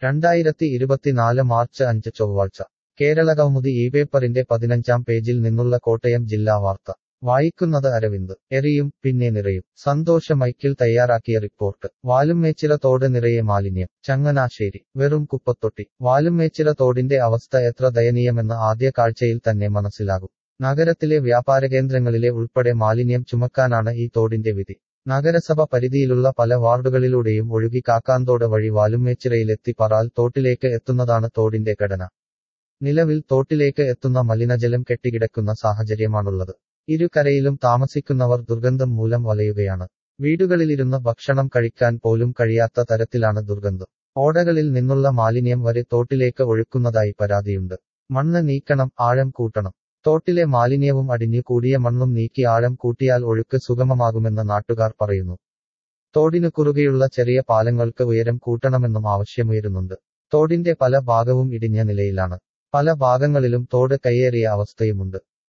രണ്ടായിരത്തി ഇരുപത്തിനാല് മാർച്ച് അഞ്ച് ചൊവ്വാഴ്ച കേരളകൗമുദി ഈ പേപ്പറിന്റെ പതിനഞ്ചാം പേജിൽ നിന്നുള്ള കോട്ടയം ജില്ലാ വാർത്ത വായിക്കുന്നത് അരവിന്ദ് എറിയും പിന്നെ നിറയും സന്തോഷ മൈക്കിൾ തയ്യാറാക്കിയ റിപ്പോർട്ട് വാലുമേച്ചിറ തോട് നിറയെ മാലിന്യം ചങ്ങനാശ്ശേരി വെറും കുപ്പത്തൊട്ടി വാലുമേച്ചിറ തോടിന്റെ അവസ്ഥ എത്ര ദയനീയമെന്ന് ആദ്യ കാഴ്ചയിൽ തന്നെ മനസ്സിലാകും നഗരത്തിലെ വ്യാപാരകേന്ദ്രങ്ങളിലെ ഉൾപ്പെടെ മാലിന്യം ചുമക്കാനാണ് ഈ തോടിന്റെ വിധി നഗരസഭ പരിധിയിലുള്ള പല വാർഡുകളിലൂടെയും ഒഴുകി കാക്കാന്തോട് വഴി വാലുമേച്ചിറയിലെത്തി പറാൽ തോട്ടിലേക്ക് എത്തുന്നതാണ് തോടിന്റെ ഘടന നിലവിൽ തോട്ടിലേക്ക് എത്തുന്ന മലിനജലം കെട്ടിക്കിടക്കുന്ന സാഹചര്യമാണുള്ളത് ഇരുകരയിലും താമസിക്കുന്നവർ ദുർഗന്ധം മൂലം വലയുകയാണ് വീടുകളിലിരുന്ന് ഭക്ഷണം കഴിക്കാൻ പോലും കഴിയാത്ത തരത്തിലാണ് ദുർഗന്ധം ഓടകളിൽ നിന്നുള്ള മാലിന്യം വരെ തോട്ടിലേക്ക് ഒഴുക്കുന്നതായി പരാതിയുണ്ട് മണ്ണ് നീക്കണം ആഴം കൂട്ടണം തോട്ടിലെ മാലിന്യവും അടിഞ്ഞു കൂടിയ മണ്ണും നീക്കി ആഴം കൂട്ടിയാൽ ഒഴുക്ക് സുഗമമാകുമെന്ന് നാട്ടുകാർ പറയുന്നു തോടിനു കുറുകെയുള്ള ചെറിയ പാലങ്ങൾക്ക് ഉയരം കൂട്ടണമെന്നും ആവശ്യമുയരുന്നുണ്ട് തോടിന്റെ പല ഭാഗവും ഇടിഞ്ഞ നിലയിലാണ് പല ഭാഗങ്ങളിലും തോട് കയ്യേറിയ അവസ്ഥയുമുണ്ട്